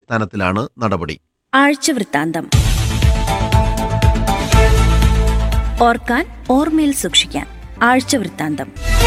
അടിസ്ഥാനത്തിലാണ് നടപടി ആഴ്ചവൃത്താന്തം ഓർക്കാൻ ഓർമ്മയിൽ സൂക്ഷിക്കാൻ ആഴ്ചവൃത്താന്തം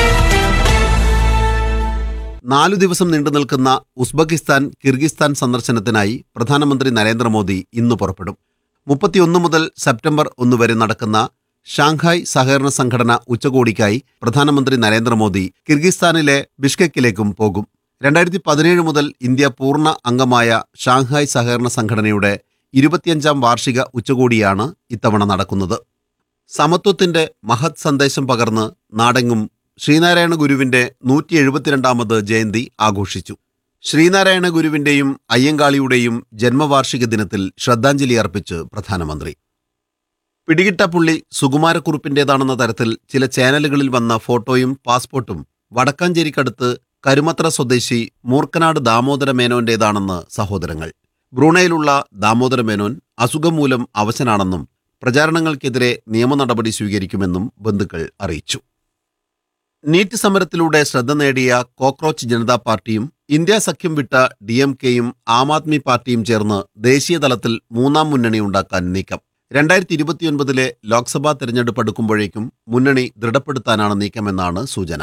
നാലു ദിവസം നീണ്ടു നിൽക്കുന്ന ഉസ്ബെക്കിസ്ഥാൻ കിർഗിസ്ഥാൻ സന്ദർശനത്തിനായി പ്രധാനമന്ത്രി നരേന്ദ്രമോദി ഇന്ന് പുറപ്പെടും മുപ്പത്തിയൊന്ന് മുതൽ സെപ്റ്റംബർ ഒന്ന് വരെ നടക്കുന്ന ഷാങ്ഹായ് സഹകരണ സംഘടന ഉച്ചകോടിക്കായി പ്രധാനമന്ത്രി നരേന്ദ്രമോദി കിർഗിസ്ഥാനിലെ ബിഷ്കെക്കിലേക്കും പോകും രണ്ടായിരത്തി പതിനേഴ് മുതൽ ഇന്ത്യ പൂർണ്ണ അംഗമായ ഷാങ്ഹായ് സഹകരണ സംഘടനയുടെ ഇരുപത്തിയഞ്ചാം വാർഷിക ഉച്ചകോടിയാണ് ഇത്തവണ നടക്കുന്നത് സമത്വത്തിന്റെ മഹത് സന്ദേശം പകർന്ന് നാടെങ്ങും ശ്രീനാരായണ ഗുരുവിന്റെ നൂറ്റി എഴുപത്തിരണ്ടാമത് ജയന്തി ആഘോഷിച്ചു ശ്രീനാരായണ ഗുരുവിന്റെയും അയ്യങ്കാളിയുടെയും ജന്മവാർഷിക ദിനത്തിൽ ശ്രദ്ധാഞ്ജലി അർപ്പിച്ച് പ്രധാനമന്ത്രി പിടികിട്ടപ്പുള്ളി സുകുമാരക്കുറുപ്പിന്റേതാണെന്ന തരത്തിൽ ചില ചാനലുകളിൽ വന്ന ഫോട്ടോയും പാസ്പോർട്ടും വടക്കാഞ്ചേരിക്കടുത്ത് കരുമത്ര സ്വദേശി മൂർക്കനാട് ദാമോദര മേനോന്റേതാണെന്ന് സഹോദരങ്ങൾ ബ്രൂണയിലുള്ള ദാമോദര മേനോൻ അസുഖം മൂലം അവശനാണെന്നും പ്രചാരണങ്ങൾക്കെതിരെ നിയമ നടപടി സ്വീകരിക്കുമെന്നും ബന്ധുക്കൾ അറിയിച്ചു നീറ്റ് സമരത്തിലൂടെ ശ്രദ്ധ നേടിയ കോക്രോച്ച് ജനതാ പാർട്ടിയും ഇന്ത്യ സഖ്യം വിട്ട ഡി എം കെയും ആം ആദ്മി പാർട്ടിയും ചേർന്ന് ദേശീയ തലത്തിൽ മൂന്നാം മുന്നണി ഉണ്ടാക്കാൻ നീക്കം രണ്ടായിരത്തി ഇരുപത്തിയൊൻപതിലെ ലോക്സഭാ തെരഞ്ഞെടുപ്പ് അടുക്കുമ്പോഴേക്കും മുന്നണി ദൃഢപ്പെടുത്താനാണ് നീക്കമെന്നാണ് സൂചന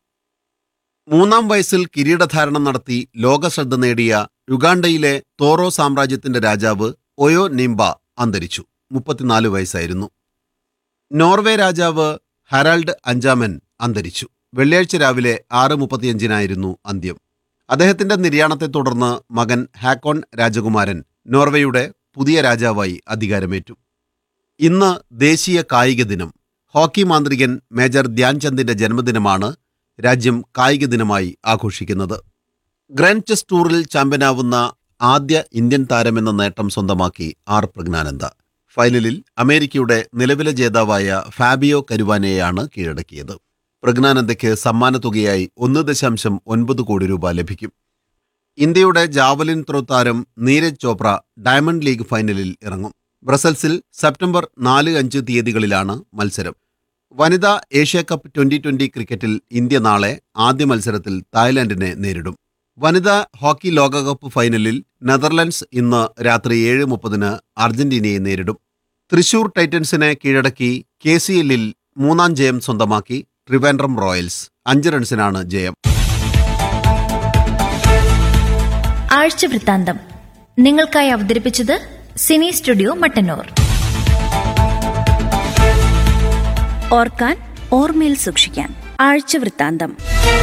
മൂന്നാം വയസ്സിൽ കിരീടധാരണം നടത്തി ലോകശ്രദ്ധ നേടിയ യുഗാണ്ടയിലെ തോറോ സാമ്രാജ്യത്തിന്റെ രാജാവ് ഒയോ നിംബ അന്തരിച്ചു മുപ്പത്തിനാല് വയസ്സായിരുന്നു നോർവേ രാജാവ് ഹറാൾഡ് അഞ്ചാമൻ അന്തരിച്ചു വെള്ളിയാഴ്ച രാവിലെ ആറ് മുപ്പത്തിയഞ്ചിനായിരുന്നു അന്ത്യം അദ്ദേഹത്തിന്റെ നിര്യാണത്തെ തുടർന്ന് മകൻ ഹാക്കോൺ രാജകുമാരൻ നോർവേയുടെ പുതിയ രാജാവായി അധികാരമേറ്റു ഇന്ന് ദേശീയ കായിക ദിനം ഹോക്കി മാന്ത്രികൻ മേജർ ധ്യാൻചന്ദിന്റെ ജന്മദിനമാണ് രാജ്യം കായിക ദിനമായി ആഘോഷിക്കുന്നത് ഗ്രാൻഡ് ചെസ് ടൂറിൽ ചാമ്പ്യനാവുന്ന ആദ്യ ഇന്ത്യൻ താരമെന്ന നേട്ടം സ്വന്തമാക്കി ആർ പ്രജ്ഞാനന്ദ ഫൈനലിൽ അമേരിക്കയുടെ നിലവിലെ ജേതാവായ ഫാബിയോ കരുവാനെയാണ് കീഴടക്കിയത് പ്രജ്ഞാനന്ദയ്ക്ക് സമ്മാനത്തുകയായി ഒന്ന് ദശാംശം ഒൻപത് കോടി രൂപ ലഭിക്കും ഇന്ത്യയുടെ ജാവലിൻ ത്രോ താരം നീരജ് ചോപ്ര ഡയമണ്ട് ലീഗ് ഫൈനലിൽ ഇറങ്ങും ബ്രസൽസിൽ സെപ്റ്റംബർ നാല് അഞ്ച് തീയതികളിലാണ് മത്സരം വനിതാ ഏഷ്യ കപ്പ് ട്വന്റി ട്വന്റി ക്രിക്കറ്റിൽ ഇന്ത്യ നാളെ ആദ്യ മത്സരത്തിൽ തായ്ലാന്റിനെ നേരിടും വനിതാ ഹോക്കി ലോകകപ്പ് ഫൈനലിൽ നെതർലൻഡ്സ് ഇന്ന് രാത്രി ഏഴ് മുപ്പതിന് അർജന്റീനയെ നേരിടും തൃശൂർ ടൈറ്റൻസിനെ കീഴടക്കി കെ സി എല്ലിൽ മൂന്നാം ജയം സ്വന്തമാക്കി ട്രിവാൻഡ്രം റോയൽസ് അഞ്ച് റൺസിനാണ് ജയം ആഴ്ചവൃത്താന്തം നിങ്ങൾക്കായി അവതരിപ്പിച്ചത് സിനി സ്റ്റുഡിയോ മട്ടന്നൂർ ഓർക്കാൻ ഓർമ്മയിൽ സൂക്ഷിക്കാൻ ആഴ്ചവൃത്താന്തം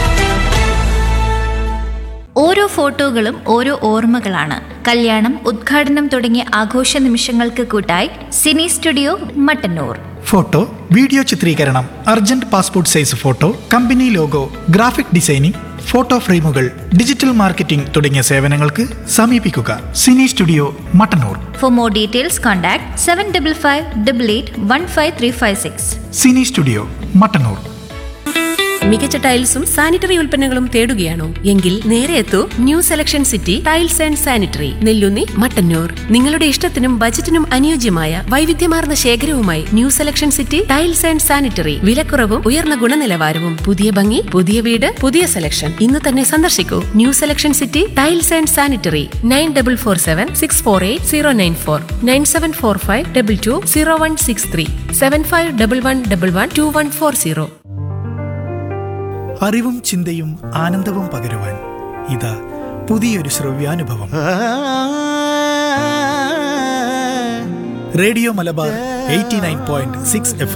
ഓരോ ഫോട്ടോകളും ഓരോ ഓർമ്മകളാണ് കല്യാണം ഉദ്ഘാടനം തുടങ്ങിയ ആഘോഷ നിമിഷങ്ങൾക്ക് കൂട്ടായി cine studio Mattannur photo video ചിത്രീകരണം urgent passport size photo company logo graphic designing photo ഫ്രെയിമുകൾ ഡിജിറ്റൽ മാർക്കറ്റിംഗ് തുടങ്ങിയ സേവനങ്ങൾക്ക് സമീപിക്കുക cine studio Mattannur for more details contact seven double five double eight one five three five six cine studio Mattannur മികച്ച ടൈൽസും sanitary ഉൽപ്പന്നങ്ങളും തേടുകയാണോ എങ്കിൽ നേരെ എത്തൂ new selection city tiles and sanitary Nellunni Mattannur നിങ്ങളുടെ ഇഷ്ടത്തിനും ബജറ്റിനും അനുയോജ്യമായ വൈവിധ്യമാർന്ന ശേഖരവുമായി new selection city tiles and sanitary വിലക്കുറവും ഉയർന്ന ഗുണനിലവാരവും പുതിയ ഭംഗി പുതിയ വീട് പുതിയ സെലക്ഷൻ ഇന്ന് തന്നെ സന്ദർശിക്കൂ new selection city tiles and sanitary nine double four seven six four eight zero nine four nine seven four five double two zero one six three seven five double one double one two one four zero അറിവും ചിന്തയും ആനന്ദവും പകരുവാൻ ഇതാ പുതിയൊരു ശ്രവ്യാനുഭവം radio Malabar eighty nine point six F